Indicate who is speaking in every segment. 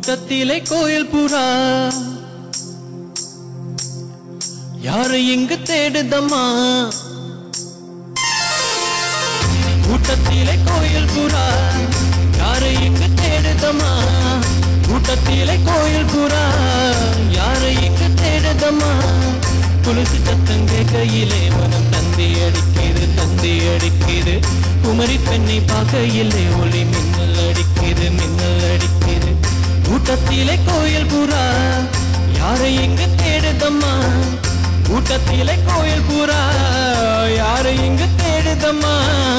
Speaker 1: கூட்டத்திலே கோயில் புறா யாரை இங்கு தேடுதம்மா கூட்டத்திலே கோயில் புறா யாரை இங்கு தேடுதம்மா கூட்டத்திலே கோயில் புறா யாரை இங்கு தேடுதம்மா குளிச்சு சத்தம் கேட்கையிலே மனம் தந்தி அடிக்குது தந்தி அடிக்குது குமரி பெண்ணை பார்க்கையிலே ஒளி மின்னல் அடிக்குது மின்னல் அடிக்குது கூட்டத்திலே கோயில் புறா யாரை இங்கு தேடுதம்மா கூட்டத்திலே கோயில் புறா யாரை இங்கு தேடுதம்மா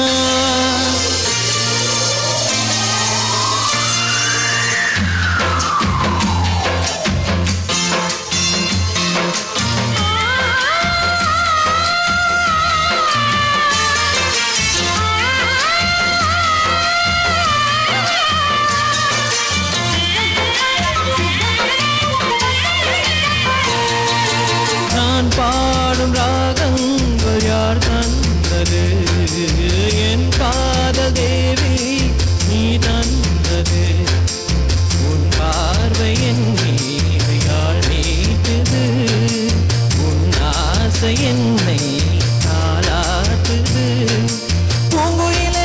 Speaker 1: நான் பாடும் ராகங்கள் யார் தந்தது என் காதல் தேவி நீ தந்தது உன் பார்வை என் மீது யாழ் நீட்டுது உன் ஆசை என்னை தாளாட்டுது பூங்குயிலே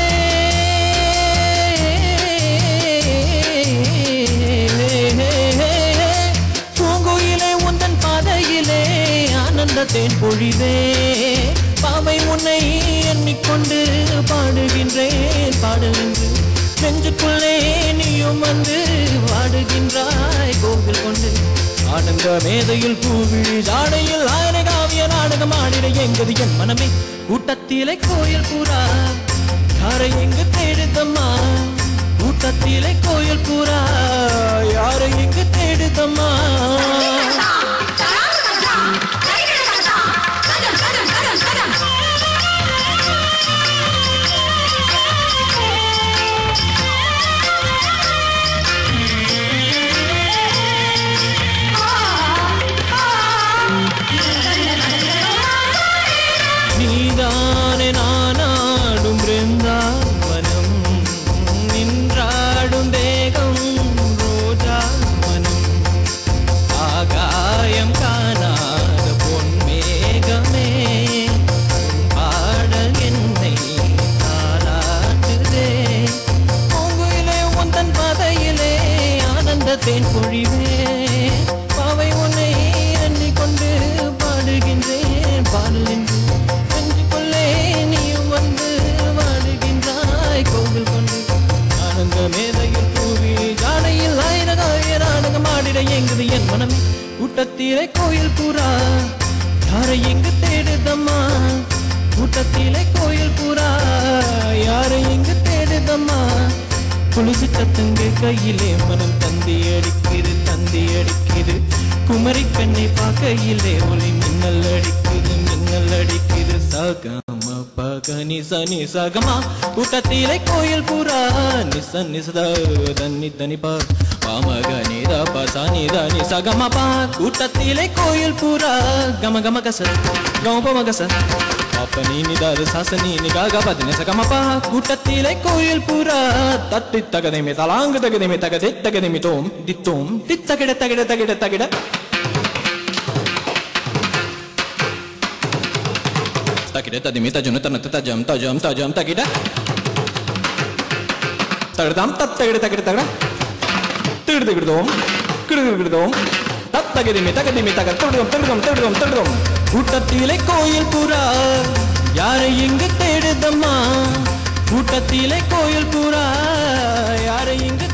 Speaker 1: பூங்குயிலே உந்தன் பாதையிலே ஆனந்த தேன் பொழிவே பாவை உன்னை எண்ணிக்கொண்டு பாடுகின்றேன் பாடுகின்று நெஞ்சுக்குள்ளே நீயும் வந்து வாடுகின்றாய் கோவில் கொண்டு ஆனந்த மேதையில் பூவிழி ஜாடையில் ஆயன காவிய நாடகம் ஆடிட எங்கது என் மனமே கூட்டத்திலே கோயில் பூரா யாரை எங்கு தேடுதம்மா கூட்டத்திலே கோயில் பூரா யாரை எங்கு தேடுதம்மா நீதானே நானாடும் பிருந்தாவனம் நின்றாடும் தேகம் ரோஜா மனம் ஆகாயம் காணாத பொன் மேகமே உன் பாடல் என்னை தாளாட்டுதே பூங்குயிலே உந்தன் பாதையிலே ஆனந்த தேன் பொழிவே பாவை உன்னை எண்ணிக்கொண்டு பாடுகின்றேன் பாடல் என்று நெஞ்சுக்குள்ளே நீயும் வந்து வாடுகின்றாய் கோவில் கொண்டு ஆனந்த மேதையில் பூவி ஜாடையில் ஆயிரகாய நாடகம் ஆடிட எங்குது என் மனமே கூட்டத்திலே கோயில் பூரா யாரை எங்கு தேடுதம்மா கூட்டத்திலே கோயில் பூரா யாரை எங்கு தேடுதம்மா குளிச்சு சத்தங்க கையிலே மனம் தந்தி அடிக்குது தந்தி அடிக்குது குமரி பெண்ணை பார்க்கையிலே ஒளி மின்னல் அடிக்குது மின்னல் அடிக்குது சகம பக நிச நிசகமா கூட்டத்திலே கோயில் பூரா நிச நிசத தன்னி தனி பா பாமக நித பச நித நிசகம பா கூட்டத்திலே கோயில் பூரா கம கம கச கம பம கச பாப்ப நீ நிதாரு சாசனி நிகாக பதின சகமபா கூட்டத்திலே கோயில் பூரா தத்தி தகதைமே தலாங்கு தகதைமே தகதை தகதைமே தோம் தித்தோம் தித்தகிட தகிட தகிட தகிட தகிட ததிமி தஜுன தன தஜம் தஜம் தஜம் தகிட தகடதாம் தத்தகிட தகிட தகட திகிட திகிடதோம் கிடுகிடுகிடுதோம் தத்தகதிமி தகதிமி தக தடுதோம் தடுதோம் தடுதோம் தடுதோம் கூட்டத்திலே கோயில் புறா யாரை இங்கு தேடுதம்மா கூட்டத்திலே கோயில் புறா யாரை இங்கு